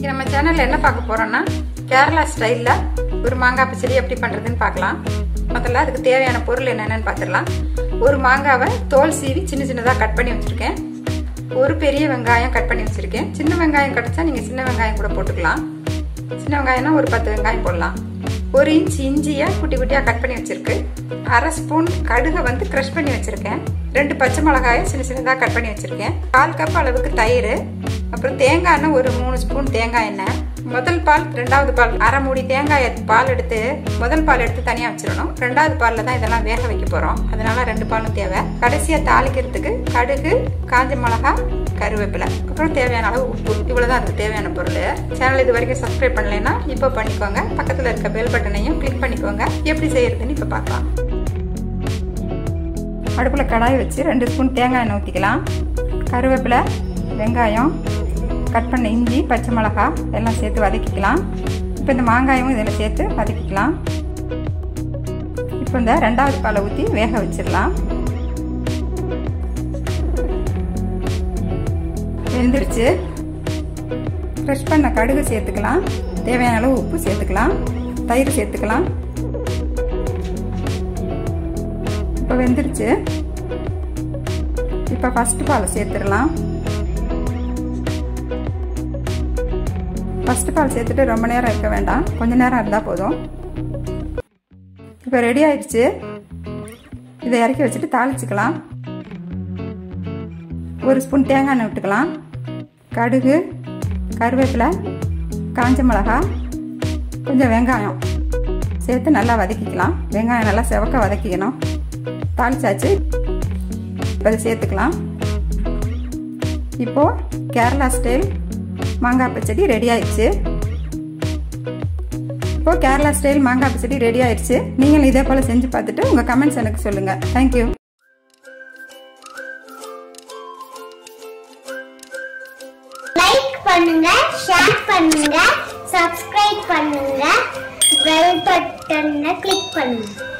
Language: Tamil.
இன்னைக்கு நம்ம சேனல்ல என்ன பார்க்க போறோம்னா கேரளா ஸ்டைல்ல ஒரு மாங்காய் பச்சடி எப்படி பண்றதுன்னு பார்க்கலாம் முதல்ல அதுக்கு தேவையான பொருள் என்னென்னு பார்த்துடலாம் ஒரு மாங்காவை தோல் சீவி சின்ன சின்னதாக கட் பண்ணி வச்சிருக்கேன் ஒரு பெரிய வெங்காயம் கட் பண்ணி வச்சிருக்கேன் சின்ன வெங்காயம் கிடைச்சா நீங்க சின்ன வெங்காயம் கூட போட்டுக்கலாம் சின்ன வெங்காயம்னா ஒரு பத்து வெங்காயம் போடலாம் ஒரு இன்ச் இஞ்சியை குட்டி குட்டியா கட் பண்ணி வச்சிருக்கு அரை ஸ்பூன் கடுகை வந்து க்ரஷ் பண்ணி வச்சிருக்கேன் ரெண்டு பச்சை மிளகாயை சின்ன சின்னதாக கட் பண்ணி வச்சிருக்கேன் கால் கப் அளவுக்கு தயிர் அப்புறம் தேங்காய் எண்ணெய் ஒரு மூணு ஸ்பூன் தேங்காய் எண்ணெய் முதல் பால் ரெண்டாவது பால் அரை மூடி தேங்காய் பால் எடுத்து முதல் பால் எடுத்து தனியாக வச்சிடணும் ரெண்டாவது பாலில் தான் இதெல்லாம் வேக வைக்க போகிறோம் அதனால ரெண்டு பாலும் தேவை கடைசியாக தாளிக்கிறதுக்கு கடுகு காஞ்ச மிளகா கருவேப்பிலை அப்புறம் தேவையான அளவு உப்பு இவ்வளோதான் அதுக்கு தேவையான பொருள் சேனல் இது வரைக்கும் சப்ஸ்கிரைப் பண்ணலைன்னா இப்போ பண்ணிக்கோங்க பக்கத்தில் இருக்க பெல் பட்டனையும் கிளிக் பண்ணிக்கோங்க எப்படி செய்யறதுன்னு இப்போ பார்க்கலாம் அடுப்பில் கடாய் வச்சு ரெண்டு ஸ்பூன் தேங்காய் எண்ணெய் ஊற்றிக்கலாம் கருவேப்பிலை வெங்காயம் கட் பண்ண இஞ்சி பச்சை மிளகா எல்லாம் சேர்த்து வதக்கிக்கலாம் இப்போ இந்த மாங்காயமும் இதில் சேர்த்து வதக்கிக்கலாம் இப்போ இந்த ரெண்டாவது பாலை ஊற்றி வேக வச்சிடலாம் வெந்துருச்சு ஃப்ரெஷ் பண்ண கடுகு சேர்த்துக்கலாம் தேவையான அளவு உப்பு சேர்த்துக்கலாம் தயிர் சேர்த்துக்கலாம் இப்போ வெந்துருச்சு இப்போ ஃபஸ்ட்டு பாலை சேர்த்துடலாம் ஃபஸ்ட்டு பால் சேர்த்துட்டு ரொம்ப நேரம் இருக்க வேண்டாம் கொஞ்ச நேரம் இருந்தால் போதும் இப்போ ரெடி ஆயிடுச்சு இதை இறக்கி வச்சுட்டு தாளிச்சுக்கலாம் ஒரு ஸ்பூன் தேங்காய் எண்ணெய் விட்டுக்கலாம் கடுகு கருவேப்பிலை காஞ்ச மிளகா கொஞ்சம் வெங்காயம் சேர்த்து நல்லா வதக்கிக்கலாம் வெங்காயம் நல்லா செவக்க வதக்கிக்கணும் தாளிச்சாச்சு இப்போ இதை சேர்த்துக்கலாம் இப்போது கேரளா ஸ்டைல் மாங்காய் பச்சடி ரெடி ஆயிடுச்சு இப்போ கேரளா ஸ்டைல் மாங்காய் பச்சடி ரெடி ஆயிடுச்சு நீங்களும் இதே போல் செஞ்சு பார்த்துட்டு உங்கள் கமெண்ட்ஸ் எனக்கு சொல்லுங்கள் தேங்க்யூ லைக் பண்ணுங்க ஷேர் பண்ணுங்க சப்ஸ்கிரைப் பண்ணுங்க பெல் பட்டனை கிளிக் பண்ணுங்க